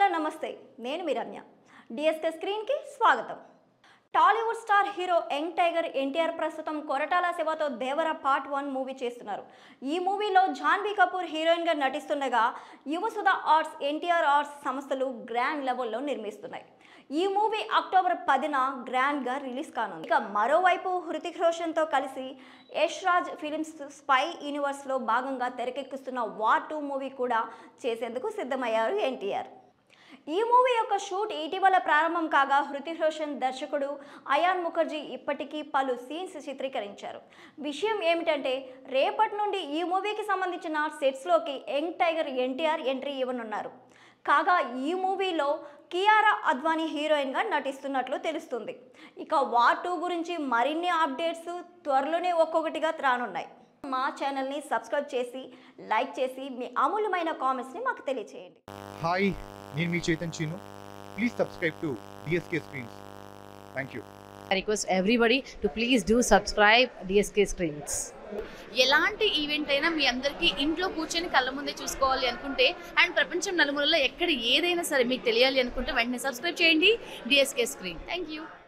నమస్తే నేను మీ రమ్య డిఎస్కే స్క్రీన్కి స్వాగతం Tollywood star hero young tiger NTR ప్రస్తుతం కొరటాల శివతో దేవర పార్ట్ వన్ మూవీ చేస్తున్నారు ఈ మూవీలో జాన్వీ కపూర్ హీరోయిన్గా నటిస్తుండగా యువసుధ ఆర్ట్స్ ఎన్టీఆర్ ఆర్ట్స్ సంస్థలు గ్రాండ్ లెవెల్లో నిర్మిస్తున్నాయి ఈ మూవీ అక్టోబర్ పదిన గ్రాండ్గా రిలీజ్ కానుంది ఇక మరోవైపు హృతిక్ రోషన్తో కలిసి యష్ రాజ్ ఫిలిమ్స్ స్పై యూనివర్స్లో భాగంగా తెరకెక్కిస్తున్న వార్ టూ మూవీ కూడా చేసేందుకు సిద్ధమయ్యారు ఎన్టీఆర్ ఈ మూవీ యొక్క షూట్ ఇటీవల ప్రారంభం కాగా హృతిక్ రోషన్ దర్శకుడు అయాన్ ముఖర్జీ ఇప్పటికీ పలు సీన్స్ చిత్రీకరించారు విషయం ఏమిటంటే రేపటి నుండి ఈ మూవీకి సంబంధించిన సెట్స్లోకి యంగ్ టైగర్ ఎన్టీఆర్ ఎంట్రీ ఇవ్వనున్నారు కాగా ఈ మూవీలో కియారా అద్వానీ హీరోయిన్గా నటిస్తున్నట్లు తెలుస్తుంది ఇక వార్ టూ గురించి మరిన్ని అప్డేట్స్ త్వరలోనే ఒక్కొక్కటిగా రానున్నాయి మా ఛానల్ని సబ్స్క్రైబ్ చేసి లైక్ చేసి మీ అమూల్యమైన కామెంట్స్ని మాకు తెలియచేయండి హాయ్ నేను మీ Chaitan Cheenu please subscribe to DSK screens thank you I request everybody to please do subscribe DSK Screens. ఎలాంటి ఈవెంట్ అయినా మీ అందరికీ ఇంట్లో కూర్చొని కళ్ళ ముందే చూసుకోవాలి అనుకుంటే అండ్ ప్రపంచం నలుమూలలో ఎక్కడ ఏదైనా సరే మీకు తెలియాలి అనుకుంటే వెంటనే సబ్స్క్రైబ్ చేయండి డిఎస్కే స్క్రీన్ థ్యాంక్ యూ